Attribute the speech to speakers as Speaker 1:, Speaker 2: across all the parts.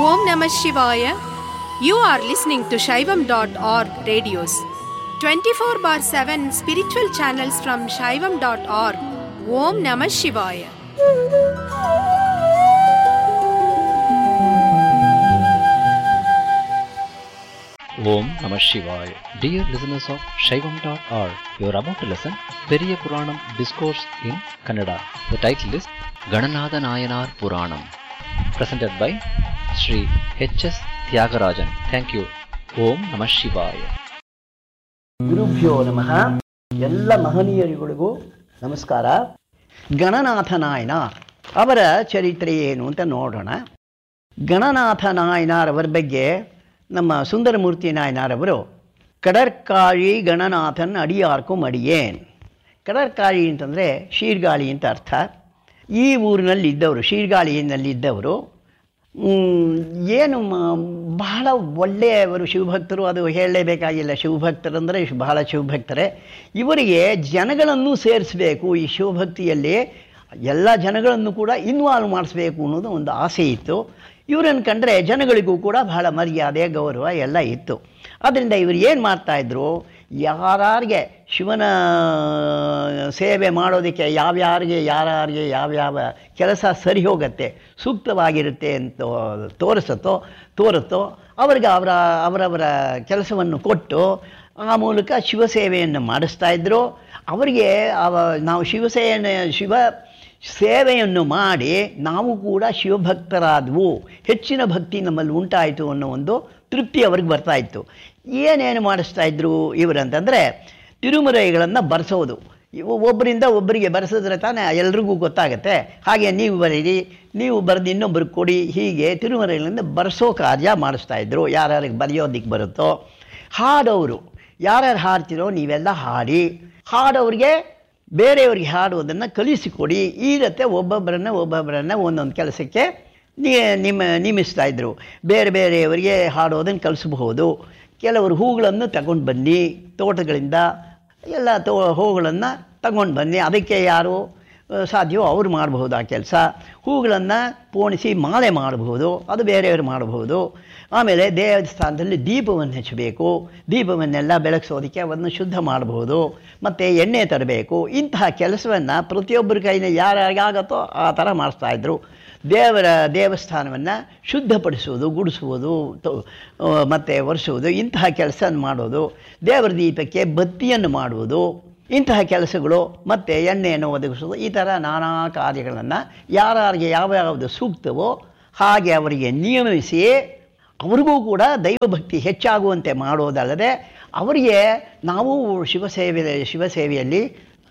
Speaker 1: Om Namah Shivaya. You are listening to Shaivam.org radios. 24 bar 7 spiritual channels from Shaivam.org. Om Namah Shivaya.
Speaker 2: Om Namah Shivaya. Dear listeners of Shaivam.org, you are about to listen Periya Puranam Discourse in Kannada. The title is Gananatha Nayanar Puranam. Presented by Sri H.S. Tyagarajan. Thank you. Om Namah Shivaya.
Speaker 3: ಗುರುಭ್ಯೋ ನಮಃ ಎಲ್ಲ ಮಹನೀಯರುಗಳಿಗೂ ನಮಸ್ಕಾರ ಗಣನಾಥ ನಾಯನಾರ್ ಅವರ ಚರಿತ್ರೆ ಏನು ಅಂತ ನೋಡೋಣ ಗಣನಾಥ ನಾಯನಾರ್ ಅವರ ಬಗ್ಗೆ ನಮ್ಮ ಸುಂದರಮೂರ್ತಿ ನಾಯನಾರವರು ಕಡರ್ಕಾಳಿ ಗಣನಾಥನ್ ಅಡಿಯಾರ್ಕು ಅಡಿಯೇನ್ ಕಡರ್ಕಾಳಿ ಅಂತಂದರೆ ಶೀರ್ಗಾಳಿ ಅಂತ ಅರ್ಥ ಈ ಊರಿನಲ್ಲಿ ಇದ್ದವರು ಶೀರ್ಗಾಳಿಯಲ್ಲಿ ಇದ್ದವರು ಮ್, ಏನು ಮ- ಬಹಳ ಒಳ್ಳೆಯವರು ಶಿವಭಕ್ತರು ಅದು ಹೇಳಲೇಬೇಕಾಗಿಲ್ಲ ಶಿವಭಕ್ತರಂದರೆ ಬಹಳ ಶಿವಭಕ್ತರೇ ಇವರಿಗೆ ಜನಗಳನ್ನು ಸೇರಿಸಬೇಕು ಈ ಶಿವಭಕ್ತಿಯಲ್ಲಿ ಎಲ್ಲ ಜನಗಳನ್ನು ಕೂಡ ಇನ್ವಾಲ್ವ್ ಮಾಡಿಸ್ಬೇಕು ಅನ್ನೋದು ಒಂದು ಆಸೆ ಇತ್ತು ಇವರನ್ನು ಕಂಡ್ರೆ ಜನಗಳಿಗೂ ಕೂಡ ಬಹಳ ಮರ್ಯಾದೆ ಗೌರವ ಎಲ್ಲ ಇತ್ತು ಆದ್ದರಿಂದ ಇವರು ಏನು ಮಾಡ್ತಾಯಿದ್ರು ಯಾರ್ಯಾರಿಗೆ ಶಿವನ ಸೇವೆ ಮಾಡೋದಕ್ಕೆ ಯಾವ್ಯಾರಿಗೆ ಯಾರ್ಯಾರಿಗೆ ಯಾವ್ಯಾವ ಕೆಲಸ ಸರಿ ಹೋಗುತ್ತೆ ಸೂಕ್ತವಾಗಿರುತ್ತೆ ಅಂತ ತೋರಿಸುತ್ತೋ ತೋರುತ್ತೋ ಅವರಿಗೆ ಅವರ ಅವರವರ ಕೆಲಸವನ್ನು ಕೊಟ್ಟು ಆ ಮೂಲಕ ಶಿವಸೇವೆಯನ್ನು ಮಾಡಿಸ್ತಾ ಇದ್ದರು ಅವರಿಗೆ ಅವ ನಾವು ಶಿವಸೇನೆ ಶಿವ ಸೇವೆಯನ್ನು ಮಾಡಿ ನಾವು ಕೂಡ ಶಿವಭಕ್ತರಾದವು ಹೆಚ್ಚಿನ ಭಕ್ತಿ ನಮ್ಮಲ್ಲಿ ಉಂಟಾಯಿತು ಅನ್ನೋ ಒಂದು ತೃಪ್ತಿ ಅವ್ರಿಗೆ ಬರ್ತಾ ಇತ್ತು ಏನೇನು ಮಾಡಿಸ್ತಾ ಇದ್ರು ಇವರಂತಂದರೆ ತಿರುಮರೆಗಳನ್ನು ಬರೆಸೋದು ಇವು ಒಬ್ಬರಿಂದ ಒಬ್ಬರಿಗೆ ಬರೆಸಿದ್ರೆ ತಾನೇ ಎಲ್ರಿಗೂ ಗೊತ್ತಾಗುತ್ತೆ ಹಾಗೆ ನೀವು ಬರೀರಿ ನೀವು ಬರೆದು ಇನ್ನೊಬ್ಬರಿಗೆ ಕೊಡಿ ಹೀಗೆ ತಿರುಮರೆಗಳಿಂದ ಬರೆಸೋ ಕಾರ್ಯ ಮಾಡಿಸ್ತಾ ಇದ್ರು ಯಾರ್ಯಾರಿಗೆ ಬರೆಯೋದಕ್ಕೆ ಬರುತ್ತೋ ಹಾಡೋರು ಯಾರ್ಯಾರು ಹಾಡ್ತಿರೋ ನೀವೆಲ್ಲ ಹಾಡಿ ಹಾಡೋರಿಗೆ ಬೇರೆಯವ್ರಿಗೆ ಹಾಡುವುದನ್ನು ಕಲಿಸಿಕೊಡಿ ಈ ರೀತಿ ಒಬ್ಬೊಬ್ಬರನ್ನ ಒಬ್ಬೊಬ್ಬರನ್ನ ಒಂದೊಂದು ಕೆಲಸಕ್ಕೆ ನೀ ನಿಮ್ಮ ನೇಮಿಸ್ತಾ ಇದ್ರು ಬೇರೆ ಬೇರೆಯವರಿಗೆ ಹಾಡೋದನ್ನು ಕಲಿಸಬಹುದು ಕೆಲವರು ಹೂಗಳನ್ನು ತಗೊಂಡು ಬನ್ನಿ ತೋಟಗಳಿಂದ ಎಲ್ಲ ತೋ ಹೂಗಳನ್ನು ತಗೊಂಡು ಬನ್ನಿ ಅದಕ್ಕೆ ಯಾರು ಆ, ಸಾಧ್ಯವೋ ಅವ್ರು ಮಾಡಬಹುದು ಆ ಕೆಲಸ ಹೂಗಳನ್ನು ಪೋಣಿಸಿ ಮಾಲೆ ಮಾಡಬಹುದು ಅದು ಬೇರೆಯವರು ಮಾಡಬಹುದು ಆಮೇಲೆ ದೇವಸ್ಥಾನದಲ್ಲಿ ದೀಪವನ್ನು ಹಚ್ಚಬೇಕು ದೀಪವನ್ನೆಲ್ಲ ಬೆಳಗಿಸೋದಕ್ಕೆ ಅವನ್ನು ಶುದ್ಧ ಮಾಡಬಹುದು ಮತ್ತು ಎಣ್ಣೆ ತರಬೇಕು ಇಂತಹ ಕೆಲಸವನ್ನು ಪ್ರತಿಯೊಬ್ಬರ ಕೈನ ಯಾರ್ಯಾರಿಗಾಗತ್ತೋ ಆ ಥರ ಮಾಡಿಸ್ತಾಯಿದ್ರು ದೇವರ ದೇವಸ್ಥಾನವನ್ನು ಶುದ್ಧಪಡಿಸುವುದು ಗುಡಿಸುವುದು ಮತ್ತು ಒರೆಸುವುದು ಇಂತಹ ಕೆಲಸ ಮಾಡೋದು ದೇವರ ದೀಪಕ್ಕೆ ಬತ್ತಿಯನ್ನು ಮಾಡುವುದು ಇಂತಹ ಕೆಲಸಗಳು ಮತ್ತು ಎಣ್ಣೆಯನ್ನು ಒದಗಿಸೋದು ಈ ಥರ ನಾನಾ ಕಾರ್ಯಗಳನ್ನು ಯಾರ್ಯಾರಿಗೆ ಯಾವ ಯಾವುದು ಸೂಕ್ತವೋ ಹಾಗೆ ಅವರಿಗೆ ನಿಯಮಿಸಿ ಅವ್ರಿಗೂ ಕೂಡ ದೈವಭಕ್ತಿ ಹೆಚ್ಚಾಗುವಂತೆ ಮಾಡೋದಲ್ಲದೆ ಅವರಿಗೆ ನಾವು ಶಿವಸೇವೆ ಶಿವಸೇವೆಯಲ್ಲಿ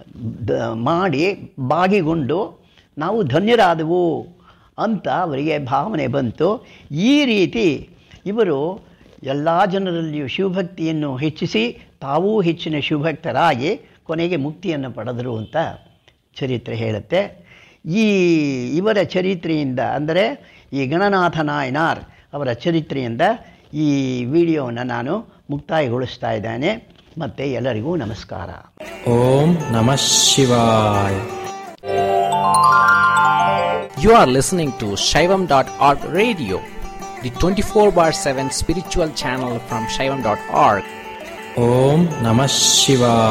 Speaker 3: ದ- ಮಾಡಿ ಬಾಗಿಗೊಂಡು ನಾವು ಧನ್ಯರಾದವು ಅಂತ ಅವರಿಗೆ ಭಾವನೆ ಬಂತು ಈ ರೀತಿ ಇವರು ಎಲ್ಲ ಜನರಲ್ಲಿಯೂ ಶಿವಭಕ್ತಿಯನ್ನು ಹೆಚ್ಚಿಸಿ ತಾವೂ ಹೆಚ್ಚಿನ ಶಿವಭಕ್ತರಾಗಿ ಕೊನೆಗೆ ಮುಕ್ತಿಯನ್ನು ಪಡೆದರು ಅಂತ ಚರಿತ್ರೆ ಹೇಳುತ್ತೆ ಈ ಇವರ ಚರಿತ್ರೆಯಿಂದ ಅಂದರೆ ಈ ಗಣನಾಥ ನಾಯನಾರ್ ಅವರ ಚರಿತ್ರೆಯಿಂದ ಈ ವಿಡಿಯೋವನ್ನು ನಾನು ಮುಕ್ತಾಯಗೊಳಿಸ್ತಾ ಇದ್ದೇನೆ ಮತ್ತು ಎಲ್ಲರಿಗೂ ನಮಸ್ಕಾರ
Speaker 4: ಓಂ ನಮಃ ಶಿವಾಯ
Speaker 5: You are listening to Shaivam.org radio, the 24 bar 7 spiritual channel from Shaivam.org.
Speaker 4: ಓಂ ನಮಃ ಶಿವಾಯ